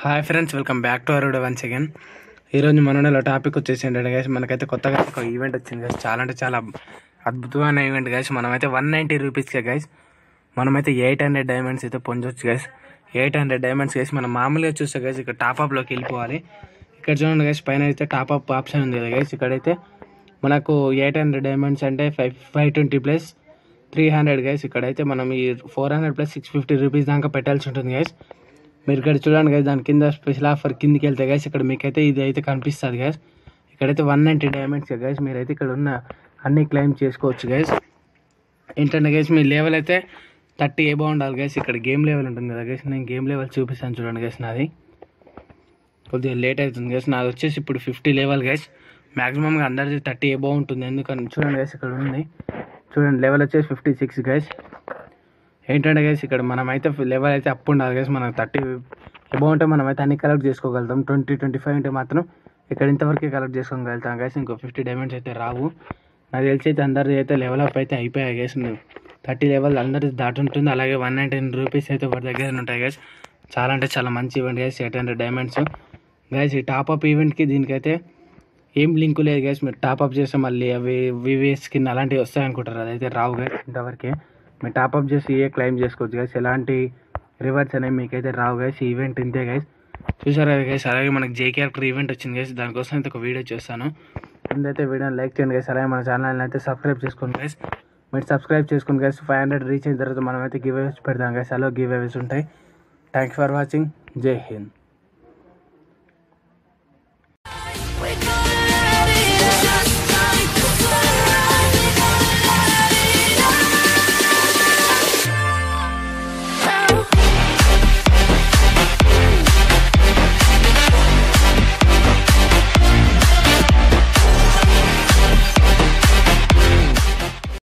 hi friends welcome back to our once again ఈరోజు మన topic వచ్చేసి ఏంటంటే గైస్ మనకైతే కొత్తగా ఒక ఈవెంట్ వచ్చింది గైస్ చాలా అంటే చాలా అద్భుతమైన ఈవెంట్ గైస్ మనమైతే వన్ నైంటీ రూపీస్కే గైస్ మనమైతే ఎయిట్ హండ్రెడ్ డైమండ్స్ అయితే పొందొచ్చు guys eight hundred diamonds guys మనం మామూలుగా చూస్తే గైస్ ఇక్కడ టాప్ అప్లోకి వెళ్ళిపోవాలి ఇక్కడ చూడండి గైస్ పైన అయితే టాప్ అప్ ఆప్షన్ ఉంది కదా గైస్ ఇక్కడైతే మనకు ఎయిట్ హండ్రెడ్ డైమండ్స్ అంటే five five twenty plus three hundred guys ఇక్కడైతే మనం ఈ four hundred plus six fifty rupees దాకా పెట్టాల్సి ఉంటుంది గైస్ మీరు ఇక్కడ చూడండి గైస్ దాని కింద స్పెషల్ ఆఫర్ కిందికి వెళ్తే గైస్ ఇక్కడ మీకైతే ఇది అయితే కనిపిస్తుంది గైస్ ఇక్కడైతే వన్ నైంటీ డైమండ్స్ గైస్ మీరైతే ఇక్కడ ఉన్న అన్ని క్లెయిమ్ చేసుకోవచ్చు గైస్ ఏంటంటే గైస్ మీ లెవెల్ అయితే థర్టీ ఏ ఉండాలి గైస్ ఇక్కడ గేమ్ లెవెల్ ఉంటుంది కదా గైస్ నేను గేమ్ లెవెల్ చూపిస్తాను చూడండి గైస్ నాది కొద్దిగా లేట్ అవుతుంది గైస్ నాది వచ్చేసి ఇప్పుడు ఫిఫ్టీ లెవెల్ గైస్ మ్యాక్సిమంగా అందరిది థర్టీ ఏ ఉంటుంది ఎందుకని చూడండి గైస్ ఇక్కడ ఉంది చూడండి లెవెల్ వచ్చేసి ఫిఫ్టీ సిక్స్ గైస్ ఏంటంటే గైస్ ఇక్కడ మనం అయితే లెవెల్ అయితే అప్ ఉండాలి గైస్ మనకు థర్టీ ఎబో ఉంటే మనం అయితే అన్ని కలెక్ట్ చేసుకోగలుగుతాం ట్వంటీ ట్వంటీ ఫైవ్ ఉంటే మాత్రం ఇక్కడ ఇంతవరకే కలెక్ట్ చేసుకోగలుగుతాం గైస్ ఇంకో ఫిఫ్టీ డైమండ్స్ అయితే రావు నాకు తెలిసి అయితే అందరిది అయితే లెవెల్ అప్ అయితే అయిపోయాయి గైస్ థర్టీ లెవెల్ అందరిది దాటుంటుంది అలాగే వన్ నైంటీ రూపీస్ అయితే ఒకటి దగ్గర ఉంటాయి గైస్ చాలా అంటే చాలా మంచి event guys eight hundred diamonds guys ఈ టాప్అప్ ఈవెంట్కి దీనికైతే ఏం లింక్ లేదు గైస్ మీరు టాప్అప్ చేస్తే మళ్ళీ అవి వివి స్కిన్ అలాంటివి వస్తాయి అనుకుంటారు అదైతే రావు గైస్ ఇంతవరకే మీరు టాప్అప్ చేసి ఏ క్లైమ్ చేసుకోవచ్చు గైస్ ఎలాంటి రివార్డ్స్ అనేవి మీకైతే రావు గైస్ ఈ ఈవెంట్ ఇంతే గైస్ చూసారా గైస్ అలాగే మనకి జే క్యారెక్టర్ ఈవెంట్ వచ్చింది గైస్ దానికోసం అయితే ఒక వీడియో చేస్తాను ముందైతే వీడియోని లైక్ చేయండి గైస్ అలాగే మన ఛానల్ని అయితే సబ్స్క్రైబ్ చేసుకోండి గైస్ మీరు సబ్స్క్రైబ్ చేసుకోండి గైస్ ఫైవ్ హండ్రెడ్ రీచ్ అయిన తర్వాత మనం అయితే గివ్ అవేస్ పెడతాం గైస్ అలా గివ్ అవేస్ ఉంటాయి థ్యాంక్స్ ఫర్ వాచింగ్ జై హింద్